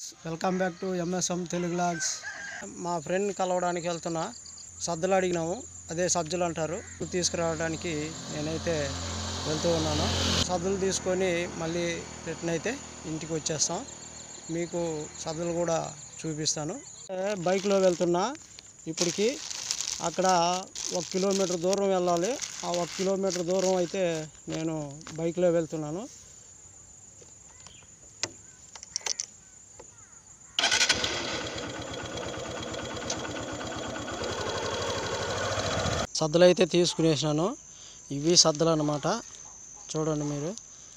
Welcome back to MSM Telugu logs మా friend కలవడానికి వెళ్తున్నా సజ్జలు అడిగినాము అదే సజ్జలు అంటారు తీసుకురావడానికి నేనైతే వెళ్తూ ఉన్నాను సజ్జలు తీసుకొని మళ్ళీ రిటర్న్ అయితే ఇంటికి వచ్చేస్తాం మీకు సజ్జలు కూడా చూపిస్తాను ఏ, బైక్లో వెళ్తున్నా ఇప్పటికి అక్కడ ఒక కిలోమీటర్ దూరం వెళ్ళాలి ఆ ఒక కిలోమీటర్ దూరం అయితే నేను బైక్లో వెళ్తున్నాను సద్దలు అయితే తీసుకునేసినాను ఇవి సద్దలు అన్నమాట చూడండి మీరు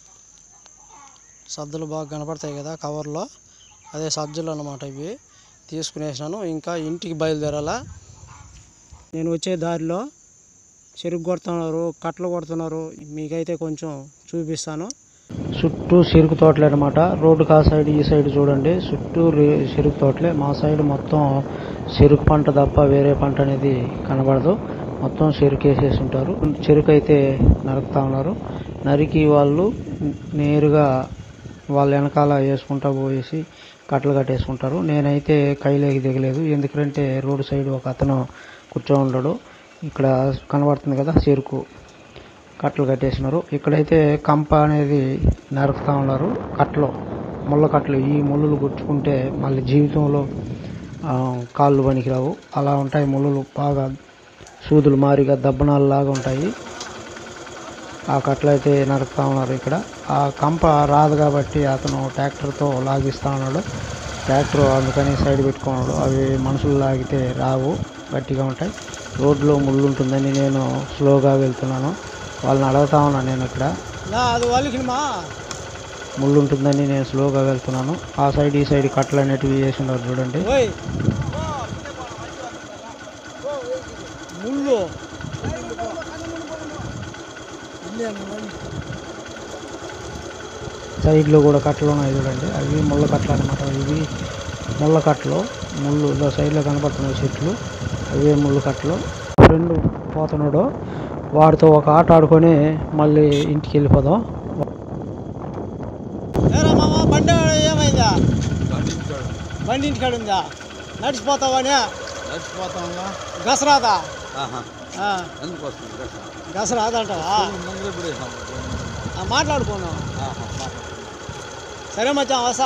సద్దలు బాగా కనపడతాయి కదా కవర్లో అదే సజ్జలు అన్నమాట ఇవి తీసుకునేసినాను ఇంకా ఇంటికి బయలుదేరాలా నేను వచ్చే దారిలో చెరుకు కొడుతున్నారు కట్టలు కొడుతున్నారు మీకైతే కొంచెం చూపిస్తాను చుట్టూ చెరుకు తోటలే అనమాట రోడ్డు కా సైడ్ ఈ సైడ్ చూడండి చుట్టూ రే- చెరుకు తోటలే మా సైడ్ మొత్తం చెరుకు పంట తప్ప వేరే పంట అనేది కనబడదు మొత్తం చెరుకు వేసేసి ఉంటారు చెరుకు అయితే నరుకుతా ఉన్నారు నరికి వాళ్ళు నేరుగా వాళ్ళ వెనకాల వేసుకుంటా పోయేసి కట్టలు కట్టేసుకుంటారు నేనైతే కైలేకి దిగలేదు ఎందుకంటే రోడ్డు సైడ్ ఒక అతను కూర్చో ఉండడు ఇక్కడ కనబడుతుంది కదా చెరుకు కట్టలు కట్టేసినారు ఇక్కడైతే కంప అనేది నరుకుతా ఉన్నారు కట్టలు ముళ్ళ కట్టలు ఈ ముళ్ళులు గుచ్చుకుంటే మళ్ళీ జీవితంలో ఆ, కాళ్ళు పనికిరావు అలా ఉంటాయి ముళ్ళులు బాగా సూదులు మారిగా దబ్బనాలు లాగా ఉంటాయి ఆ కట్టలు అయితే నరుకుతా ఉన్నారు ఇక్కడ ఆ కంప రాదు కాబట్టి అతను ట్రాక్టర్తో లాగిస్తా ఉన్నాడు ట్రాక్టర్ అందుకని సైడ్ పెట్టుకున్నాడు అవి మనుషులు లాగితే రావు గట్టిగా ఉంటాయి రోడ్లో ముళ్ళు ఉంటుందని నేను స్లోగా వెళ్తున్నాను వాళ్ళని అడుగుతా ఉన్నాను నేను ఇక్కడ అది వాళ్ళకి మా ముళ్ళు ఉంటుందని నేను స్లోగా వెళ్తున్నాను ఆ సైడ్ ఈ సైడ్ కట్టలు అనేటివి వేసి ఉన్నారు చూడండి ఓయ్ ముళ్ళు సైడ్లో కూడా కట్టలు ఉన్నాయి చూడండి అవి ముళ్ళ కట్టలు అనమాట ఇవి ముళ్ళ కట్టలు ముళ్ళు ఇదో సైడ్లో కనపడుతున్నాయి చెట్లు అవే ముళ్ళు కట్టలు ఫ్రెండ్ పోతున్నాడు వాడితో ఒక ఆట ఆడుకొని మళ్ళీ ఇంటికి వెళ్ళిపోదాం ఏరా మామ బండి ఏమైందా బండి ఇంటికాడ ఉందా నడిచిపోతావానే నడిచిపోతాంగా గసరాదా ఆహా ఆ, ఎందుకు వస్తుంది కష్టం గసరాదంటావా ముందు ఇప్పుడు ఆ, మాట్లాడుకున్నాం సరే మచ్చా వసా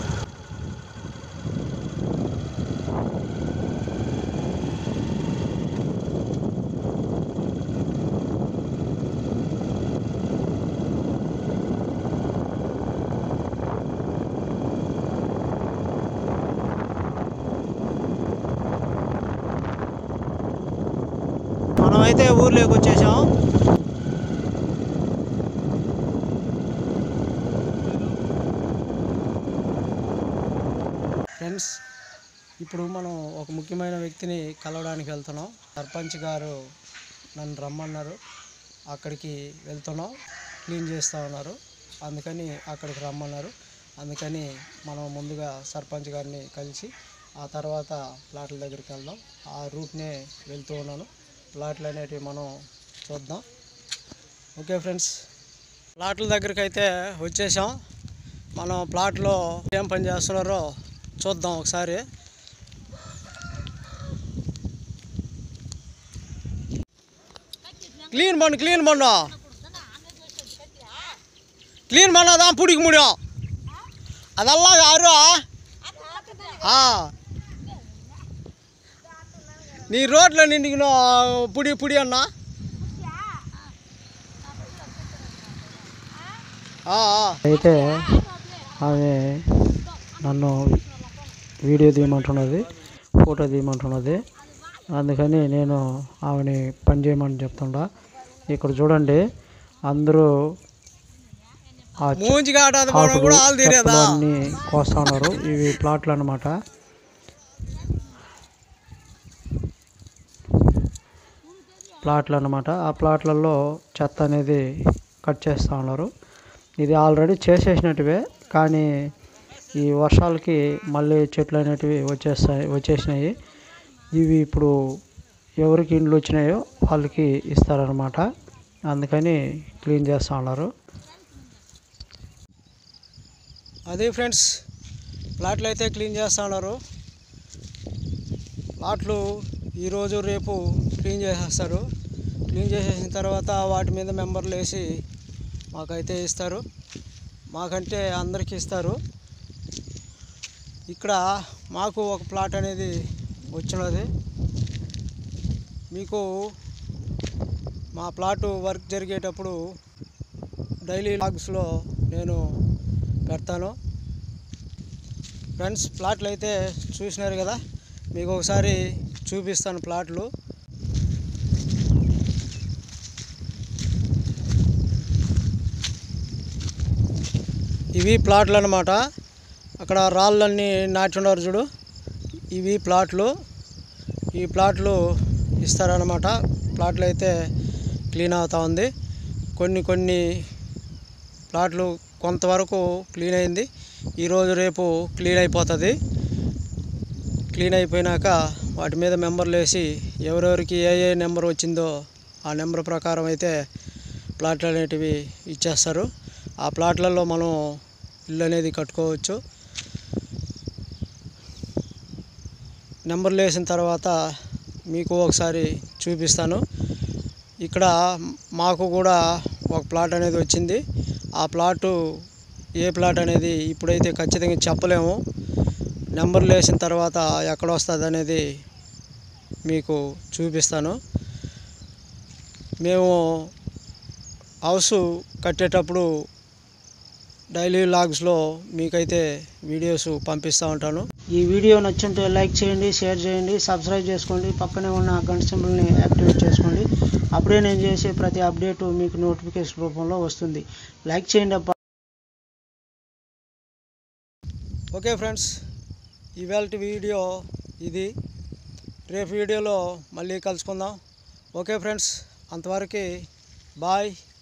మనమైతే ఊర్లోకి వచ్చేసాం ఫ్రెండ్స్ ఇప్పుడు మనం ఒక ముఖ్యమైన వ్యక్తిని కలవడానికి వెళ్తున్నాం సర్పంచ్ గారు నన్ను రమ్మన్నారు అక్కడికి వెళ్తున్నాం క్లీన్ చేస్తూ ఉన్నారు అందుకని అక్కడికి రమ్మన్నారు అందుకని మనం ముందుగా సర్పంచ్ గారిని కలిసి ఆ తర్వాత ప్లాట్ల దగ్గరికి వెళ్దాం ఆ రూట్నే వెళ్తూ ఉన్నాను ప్లాట్లు అనేటివి మనం చూద్దాం ఓకే ఫ్రెండ్స్ ప్లాట్ల దగ్గరికి అయితే వచ్చేసాం మనం ప్లాట్లో ఏం పని చేస్తున్నారో చూద్దాం ఒకసారి ಕ್ಲೀನ್ ಮಣ್ಣು ಕ್ಲೀನ್ ಮಣ್ಣು ಕ್ಲೀನ್ ಮಣ್ಣು ಅದ ಪುಡಿಗೆ ಮುಡಿಯೋ ಅದೆಲ್ಲ ಯಾರು ఆ. నీ రోడ్లో నిండిగిన పుడి పుడి అన్నా ఆ, ఆ. అయితే ఆమె నన్ను వీడియో తీయమంటున్నది ఫోటో తీయమంటున్నది అందుకని నేను ఆమెని పని చేయమని చెప్తుండా ఇక్కడ చూడండి అందరూ ఆ మూంజి కాటాది పోవడం ఆకులు, కూడా వాళ్ళు తీరేదా చెక్కలు అన్నీ కోస్తా ఉన్నారు ఇవి ప్లాట్లు అన్నమాట ప్లాట్లు అన్నమాట ఆ ప్లాట్లలో చెత్త అనేది కట్ చేస్తూ ఉన్నారు ఇది ఆల్రెడీ చేసేసినట్టువే కానీ ఈ వర్షాలకి మళ్ళీ చెట్లు అనేటివి వచ్చేస్తాయి వచ్చేసినాయి ఇవి ఇప్పుడు ఎవరికి ఇండ్లు వచ్చినాయో వాళ్ళకి ఇస్తారనమాట అందుకని క్లీన్ చేస్తూ ఉన్నారు అది ఫ్రెండ్స్ ప్లాట్లు అయితే క్లీన్ చేస్తూ ఉన్నారు ప్లాట్లు ఈరోజు రేపు క్లీన్ చేసేస్తారు క్లీన్ చేసేసిన తర్వాత వాటి మీద మెంబర్లు వేసి మాకైతే ఇస్తారు మాకంటే అందరికీ ఇస్తారు ఇక్కడ మాకు ఒక ప్లాట్ అనేది వచ్చినది మీకు మా ప్లాటు వర్క్ జరిగేటప్పుడు డైలీ లాగ్స్లో నేను పెడతాను ఫ్రెండ్స్ ప్లాట్లు అయితే చూసినారు కదా మీకు ఒకసారి చూపిస్తాను ప్లాట్లు ఇవి ప్లాట్లు అనమాట అక్కడ రాళ్ళన్నీ నాటి ఉన్నారు చూడు ఇవి ప్లాట్లు ఈ ప్లాట్లు ఇస్తారనమాట ప్లాట్లు అయితే క్లీన్ అవుతా ఉంది కొన్ని కొన్ని ప్లాట్లు కొంతవరకు క్లీన్ అయింది ఈరోజు రేపు క్లీన్ అయిపోతుంది క్లీన్ అయిపోయినాక వాటి మీద మెంబర్లు వేసి ఎవరెవరికి ఏ ఏ నెంబర్ వచ్చిందో ఆ నెంబర్ ప్రకారం అయితే ప్లాట్లు అనేటివి ఇచ్చేస్తారు ఆ ప్లాట్లలో మనం ఇల్లు అనేది కట్టుకోవచ్చు నెంబర్లు వేసిన తర్వాత మీకు ఒకసారి చూపిస్తాను ఇక్కడ మాకు కూడా ఒక ప్లాట్ అనేది వచ్చింది ఆ ప్లాటు ఏ ప్లాట్ అనేది ఇప్పుడైతే ఖచ్చితంగా చెప్పలేము నెంబర్లు వేసిన తర్వాత ఎక్కడ వస్తుంది అనేది మీకు చూపిస్తాను మేము హౌస్ కట్టేటప్పుడు డైలీ లాగ్స్లో మీకైతే వీడియోస్ పంపిస్తూ ఉంటాను ఈ వీడియో నచ్చుంటే లైక్ చేయండి షేర్ చేయండి సబ్స్క్రైబ్ చేసుకోండి పక్కనే ఉన్న గంట సింబల్ని యాక్టివేట్ చేసుకోండి అప్పుడే నేను చేసే ప్రతి అప్డేటు మీకు నోటిఫికేషన్ రూపంలో వస్తుంది లైక్ చేయండి అబ్బా ఓకే ఫ్రెండ్స్ ఇవాళ వీడియో ఇది రేపు వీడియోలో మళ్ళీ కలుసుకుందాం ఓకే ఫ్రెండ్స్ అంతవరకు బాయ్